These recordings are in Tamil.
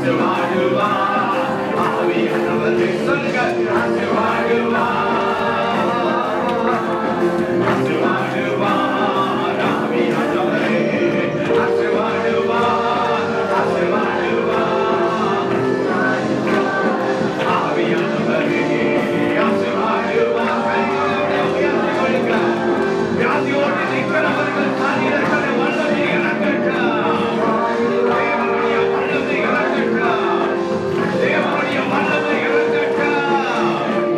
வியாதியோடு நிற்கிறவர்கள் காரியங்களை வல்லமை இறக்கட்டும் தேவனுடைய வல்லமை இறக்கட்டும் தேவனுடைய வல்லமை இறக்கட்டும்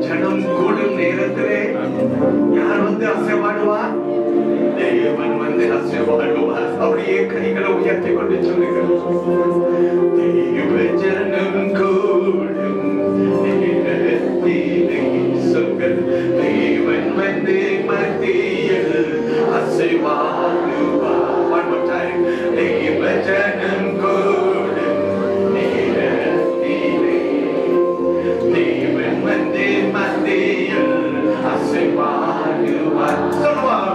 ஜனம் கூடும் நேரத்திலே யார் வந்து அசைவாடுவா தேவன் வந்து அசைவாடுவார் அப்படியே கைகளை உயர்த்தி கொண்டு சொல்லுங்கள் தெய்வ ஜனம் கூடும் நேரத்திலே சொல்கள் தேவன் வந்து மத்தியில் அசைவாடுவார் One more time. தெய்வ ஜனம் கூடும் நேரத்திலே தேவன் வந்து மத்தியில் அசைவாடுவார் சொல்லுவார்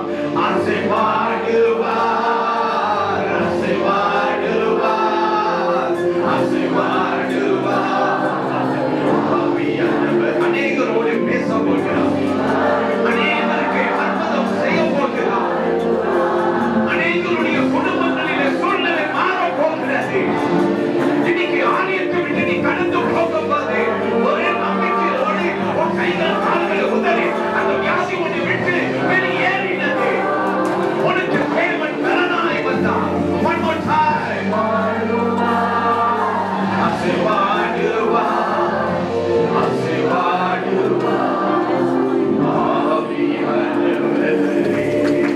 அசைவாடுவார் அசைவாடுவார் அசைவாடுவார் ஆவியானவர் அநேகரோடு பேச போகிறார் அநேகருக்கு அற்புதம் செய்ய போகிறார் அநேகருடைய குடும்பங்களிலே சூழ்நிலை மாறப் போகிறது இன்னைக்கு ஆலயத்தை விட்டு நீ கடந்து போகும்போது ஒரே நம்பிக்கையோடு உன் கைகள் கால்களை உதறி அந்த வியாதி உன்னை விட்டு வெளியேறினது உனக்கு தேவன் பலனாய் வந்தார் One more time. ஆசீர்வாடுவார். ஆசீர்வாடுவார். ஆவியானவரே.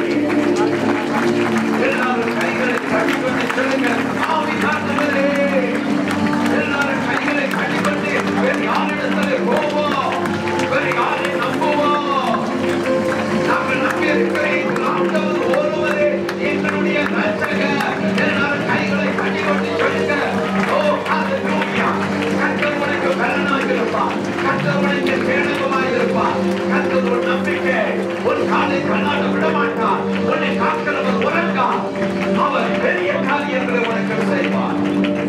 எல்லாரும் கைகளை கட்டிக்கொண்டு சொல்லுங்க ஆவியானவரே எல்லாரும் கைகளை கட்டிக்கொண்டு வேறு யாரிடத்தில் போவோம் வேறு யாரை நம்புவோம் நாங்கள் நம்பி இருக்கிறேன் ஆண்டவர் ஒருவரே எங்களுடைய ரட்சகர் எல்லாரும் கைகளை கட்டிக்கொண்டு சொல்லுங்க ஓ ஹalleluya கர்த்தர் உனக்கு பலனாக இருப்பார் கர்த்தர் உனக்கு கேடகமாய் இருப்பார் கர்த்தர் ஒரு நம்பிக்கை ஒரு காலை கண்ணாட விட மாட்டார் உன்னை காக்கிறவர் உறங்கார் அவர் பெரிய காரியங்களை உனக்கு செய்வார்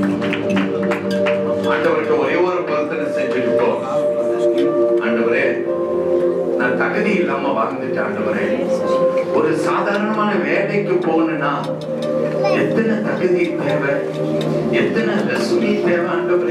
ஆண்டவருக்கு ஒரே ஒரு பிரார்த்தனை செஞ்சிருக்கோம் ஆண்டவரே நான் தகுதி இல்லாம வாழ்ந்துட்டேன் ஆண்டவரே ஒரு சாதாரணமான வேலைக்கு போகணும்னா எத்தனை தகுதி தேவை எத்தனை ரசுமி தேவை ஆண்டவரே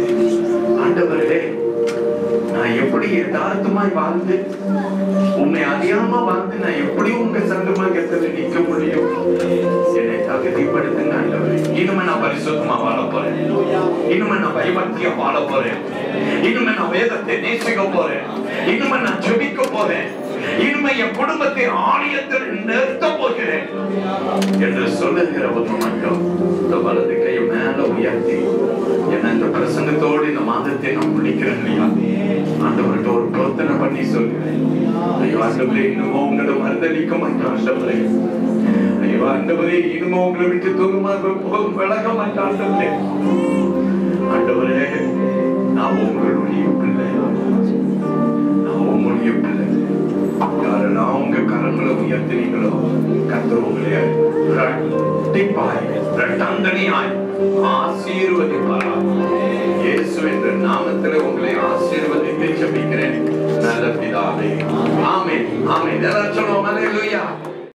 ஆண்டவரே நான் எப்படி யதார்த்தமாய் வாழ்ந்து உன்னை அறியாம வாழ்ந்து நான் எப்படி உங்க சங்கமாகத்துல நிக்க முடியும் என்னை தகுதிப்படுத்துங்க ஆண்டவரே இனிமே நான் பரிசுத்தமா வாழ போறேன் இனிமே நான் பயபக்தியா வாழ போறேன் இனிமே நான் வேதத்தை நேசிக்க போறேன் இனிமே நான் ஜெபிக்க போறேன் இனிமே என் குடும்பத்தை ஆலயத்தில் நிறுத்த போகிறேன் என்று சொல்லுகிற ஒரு மட்டும் இந்த வலது கையை மேல உயர்த்தி என்ன இந்த பிரசங்கத்தோடு இந்த மாதத்தை நான் முடிக்கிறேன் இல்லையா ஆண்டவர்கிட்ட ஒரு பிரார்த்தனை பண்ணி சொல்லுகிறேன் ஐயோ ஆண்டவரே இன்னும் உங்களை மறுதளிக்க மாட்டேன் ஆண்டவரே ஐயோ ஆண்டவரே இன்னும் உங்களை விட்டு தூரமாக போகும் விலக மாட்டேன் ஆண்டவரே ஆண்டவரே நான் உங்களுடைய பிள்ளை நான் உங்களுடைய பிள்ளை யாரெல்லாம் உங்க கரங்களை உயர்த்தினீங்களோ கத்தர் உங்களை இரட்டிப்பாய் இரட்டந்தனியாய் ஆசீர்வதிப்பாரா இயேசு என்ற நாமத்தில் உங்களை ஆசீர்வதித்து ஜெபிக்கிறேன் நல்ல பிதாவே ஆமென் ஆமென் எல்லாரும் சொல்லுவோம் அல்லேலூயா